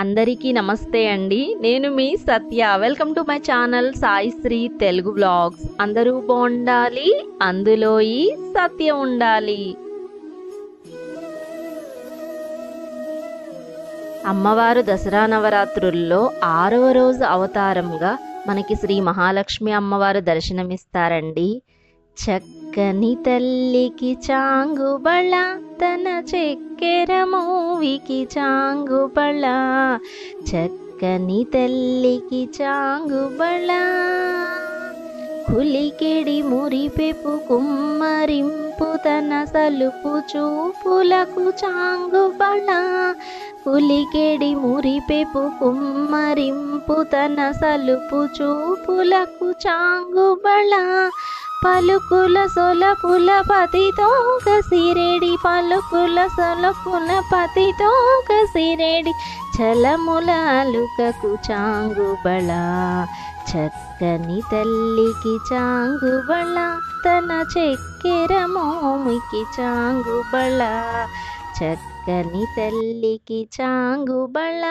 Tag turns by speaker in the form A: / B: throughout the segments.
A: అందరికీ నమస్తే అండి నేను మీ Satya welcome to my channel Sai Sri Telugu blogs అందరూ బాగుండాలి అందులో ఈ సత్య ఉండాలి అమ్మవారు దసరా నవరాత్రుల్లో ఆరవ రోజు అవతారంగా మనకి శ్రీ మహాలక్ష్మి అమ్మవారు దర్శనమిస్తారండి చక్కని తల్లికి చాంగుబళ తన చెక్కెర మూవికి చాంగుబళ చక్కని తల్లికి చాంగుబళ కులికెడి మురిపెపు కుమ్మరింపు తన సలుపు చూపులకు చాంగుబళ పులికెడి మురిపెపు కుమ్మరింపు తన సలుపు చూపులకు చాంగుబళ పలుకుల సొలపుల పతితో కసిరెడి పలుకుల సొలపుల పతితో కసిరెడి చలముల అలుకకు చాంగుబళ చక్కని తల్లికి చాంగుబళ తన చెక్కెర మోమికి చాంగుబళ చక్కని తల్లికి చాంగుబళ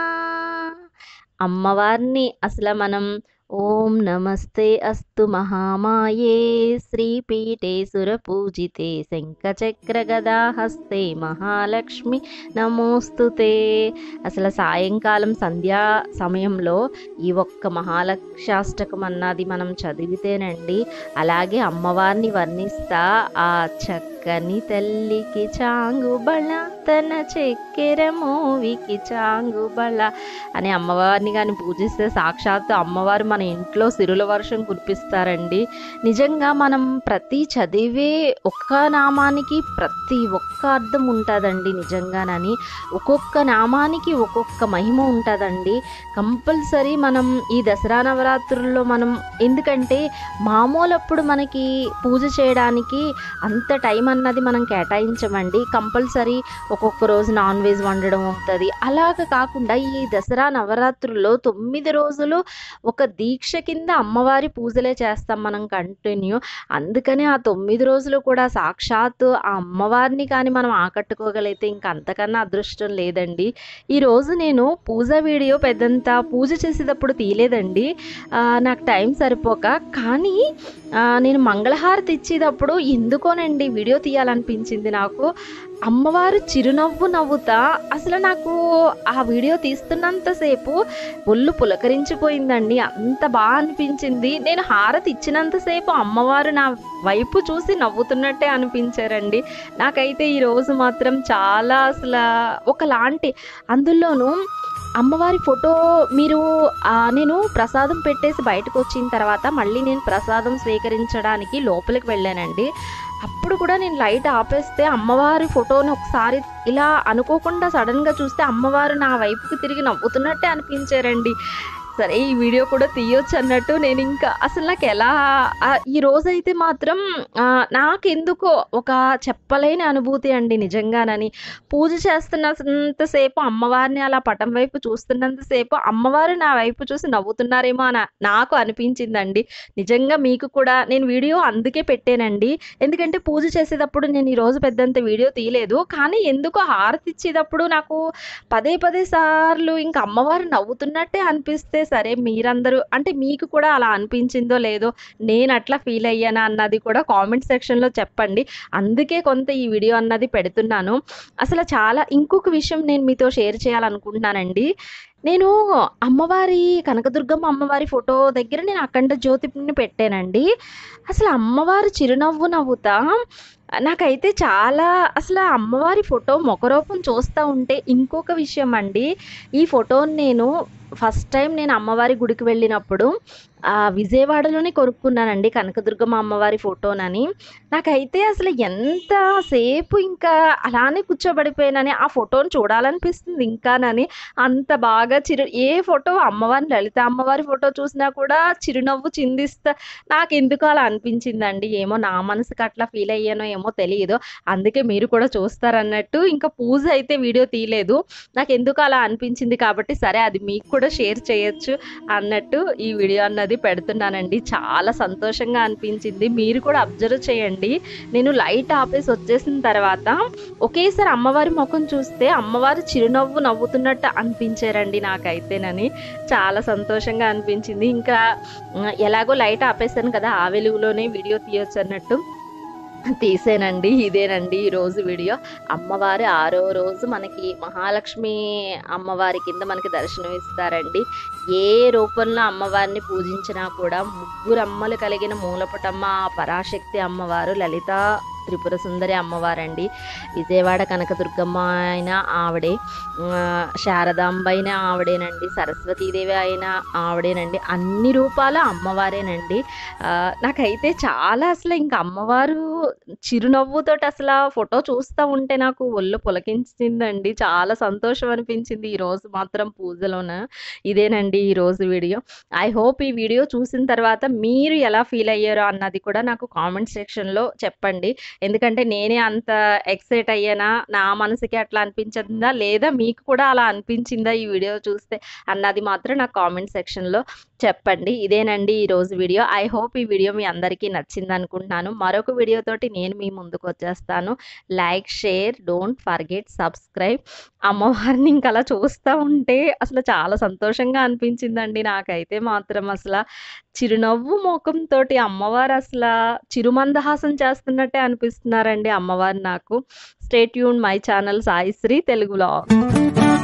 A: అమ్మవారిని అసలు మనం ఓం నమస్తే అస్తు మహామాయే శ్రీపీఠే సురపూజితే శంఖచక్ర గదా హస్తే మహాలక్ష్మి నమోస్తుతే అసలు సాయంకాలం సంధ్యా సమయంలో ఈ ఒక్క మహాలక్షాష్టకం అన్నది మనం చదివితేనండి అలాగే అమ్మవారిని వర్ణిస్తా ఆ చక్కని తల్లికి చాంగుబళ తన చక్కెర మోవికి చాంగుబళ అని అమ్మవారిని కానీ పూజిస్తే సాక్షాత్తు అమ్మవారు మన ఇంట్లో సిరుల వర్షం కురిపిస్తారండి నిజంగా మనం ప్రతి చదివే ఒక్క నామానికి ప్రతి ఒక్క అర్థం ఉంటుందండి నిజంగానని ఒక్కొక్క నామానికి ఒక్కొక్క మహిమ ఉంటుందండి కంపల్సరీ మనం ఈ దసరా నవరాత్రుల్లో మనం ఎందుకంటే మామూలప్పుడు మనకి పూజ చేయడానికి అంత టైం అన్నది మనం కేటాయించమండి కంపల్సరీ ఒక్కొక్క రోజు నాన్ వెజ్ వండడం అవుతుంది అలాగ కాకుండా ఈ దసరా నవరాత్రుల్లో తొమ్మిది రోజులు ఒక దీక్ష కింద అమ్మవారి పూజలే చేస్తాం మనం కంటిన్యూ అందుకనే ఆ తొమ్మిది రోజులు కూడా సాక్షాత్తు ఆ అమ్మవారిని కానీ మనం ఆకట్టుకోగలిగితే ఇంకా అంతకన్నా అదృష్టం లేదండి ఈరోజు నేను పూజ వీడియో పెద్దంత పూజ చేసేటప్పుడు తీయలేదండి ఆ, నాకు టైం సరిపోక కానీ ఆ, నేను మంగళహారతి ఇచ్చేటప్పుడు ఎందుకోనండి వీడియో తీయాలనిపించింది నాకు అమ్మవారు చిరునవ్వు నవ్వుతా అసలు నాకు ఆ వీడియో తీస్తున్నంతసేపు ఒళ్ళు పులకరించిపోయిందండి అంత బాగా అనిపించింది నేను హారతి ఇచ్చినంతసేపు అమ్మవారు నా వైపు చూసి నవ్వుతున్నట్టే అనిపించారండి నాకైతే ఈ రోజు మాత్రం చాలా అసలు ఒకలాంటి అందులోనూ అమ్మవారి ఫోటో మీరు ఆ, నేను ప్రసాదం పెట్టేసి బయటకు వచ్చిన తర్వాత మళ్ళీ నేను ప్రసాదం స్వీకరించడానికి లోపలికి వెళ్ళానండి అప్పుడు కూడా నేను లైట్ ఆపేస్తే అమ్మవారి ఫోటోని ఒకసారి ఇలా అనుకోకుండా సడన్గా చూస్తే అమ్మవారు నా వైపుకి తిరిగి నవ్వుతున్నట్టే అనిపించారండి సరే ఈ వీడియో కూడా తీయొచ్చు అన్నట్టు నేను ఇంకా అసలు నాకు ఎలా ఆ, ఈ రోజైతే మాత్రం ఆ, నాకెందుకో ఒక చెప్పలేని అనుభూతి అండి నిజంగానని పూజ చేస్తున్నంతసేపు అమ్మవారిని అలా పటం వైపు చూస్తున్నంతసేపు అమ్మవారు నా వైపు చూసి నవ్వుతున్నారేమో అని నాకు అనిపించిందండి నిజంగా మీకు కూడా నేను వీడియో అందుకే పెట్టానండి ఎందుకంటే పూజ చేసేటప్పుడు నేను ఈరోజు పెద్దంత వీడియో తీయలేదు కానీ ఎందుకో హారతి ఇచ్చేటప్పుడు నాకు పదే పదే సార్లు ఇంకా అమ్మవారు నవ్వుతున్నట్టే అనిపిస్తే సరే మీరందరూ అంటే మీకు కూడా అలా అనిపించిందో లేదో నేను అట్లా ఫీల్ అయ్యానా అన్నది కూడా కామెంట్ సెక్షన్లో చెప్పండి అందుకే కొంత ఈ వీడియో అన్నది పెడుతున్నాను అసలు చాలా ఇంకొక విషయం నేను మీతో షేర్ చేయాలనుకుంటున్నానండి నేను అమ్మవారి కనకదుర్గమ్మ అమ్మవారి ఫోటో దగ్గర నేను అఖండ జ్యోతిని పెట్టానండి అసలు అమ్మవారు చిరునవ్వు నవ్వుతా నాకైతే చాలా అసలు ఆ అమ్మవారి ఫోటో ముఖరూపం చూస్తూ ఉంటే ఇంకొక విషయం అండి ఈ ఫోటోని నేను ఫస్ట్ టైం నేను అమ్మవారి గుడికి వెళ్ళినప్పుడు ఆ విజయవాడలోనే కొనుక్కున్నానండి కనకదుర్గమ్మ అమ్మవారి ఫోటోనని నాకైతే అసలు ఎంతసేపు ఇంకా అలానే కూర్చోబడిపోయానని ఆ ఫోటోని చూడాలనిపిస్తుంది ఇంకానని అంత బాగా చిరు ఏ ఫోటో అమ్మవారిని లలిత అమ్మవారి ఫోటో చూసినా కూడా చిరునవ్వు చిందిస్తా నాకు ఎందుకు అలా అనిపించిందండి ఏమో నా మనసుకి అట్లా ఫీల్ అయ్యానో ఏమో తెలియదు అందుకే మీరు కూడా చూస్తారన్నట్టు ఇంకా పూజ అయితే వీడియో తీయలేదు నాకు ఎందుకు అలా అనిపించింది కాబట్టి సరే అది మీకు కూడా షేర్ చేయొచ్చు అన్నట్టు ఈ వీడియో అన్నది అన్నది పెడుతున్నానండి చాలా సంతోషంగా అనిపించింది మీరు కూడా అబ్జర్వ్ చేయండి నేను లైట్ ఆపేసి వచ్చేసిన తర్వాత ఒకేసారి అమ్మవారి ముఖం చూస్తే అమ్మవారు చిరునవ్వు నవ్వుతున్నట్టు అనిపించారండి నాకైతేనని చాలా సంతోషంగా అనిపించింది ఇంకా ఉమ్, ఎలాగో లైట్ ఆపేసాను కదా ఆ వెలుగులోనే వీడియో తీయొచ్చు అన్నట్టు తీసేనండి ఇదేనండి ఈరోజు వీడియో అమ్మవారి ఆరో రోజు మనకి మహాలక్ష్మి అమ్మవారి కింద మనకి దర్శనం ఇస్తారండి ఏ రూపంలో అమ్మవారిని పూజించినా కూడా ముగ్గురు అమ్మలు కలిగిన మూలపుటమ్మ ఆ పరాశక్తి అమ్మవారు లలిత త్రిపుర సుందరి అమ్మవారండి విజయవాడ కనకదుర్గమ్మ అయినా ఆవిడే ఆ, శారదాంబ అయినా ఆవిడేనండి సరస్వతీదేవి అయినా ఆవిడేనండి అన్ని రూపాల అమ్మవారేనండి ఆ, నాకైతే చాలా అసలు ఇంకా అమ్మవారు చిరునవ్వుతోటి అసలు ఆ ఫోటో చూస్తూ ఉంటే నాకు ఒళ్ళు పులకించిందండి చాలా సంతోషం అనిపించింది ఈ రోజు మాత్రం పూజలోన ఇదేనండి ఈ రోజు వీడియో ఐ హోప్ ఈ వీడియో చూసిన తర్వాత మీరు ఎలా ఫీల్ అయ్యారో అన్నది కూడా నాకు కామెంట్ సెక్షన్లో చెప్పండి ఎందుకంటే నేనే అంత ఎక్సైట్ అయ్యానా నా మనసుకి అట్లా అనిపించిందా లేదా మీకు కూడా అలా అనిపించిందా ఈ వీడియో చూస్తే అన్నది మాత్రం నాకు కామెంట్ సెక్షన్లో చెప్పండి ఇదేనండి ఈ రోజు వీడియో ఐ హోప్ ఈ వీడియో మీ అందరికీ నచ్చింది అనుకుంటున్నాను మరొక వీడియోతోటి నేను మీ ముందుకు వచ్చేస్తాను like share don't forget subscribe అమ్మవారిని ఇంకా అలా చూస్తూ ఉంటే అసలు చాలా సంతోషంగా అనిపించిందండి నాకైతే మాత్రం అసలు చిరునవ్వు ముఖంతో అమ్మవారు అసలు చిరుమందహాసం చేస్తున్నట్టే అనిపిస్తున్నారండి అమ్మవారు నాకు స్టేట్ యూన్ మై ఛానల్ సాయిశ్రీ తెలుగులో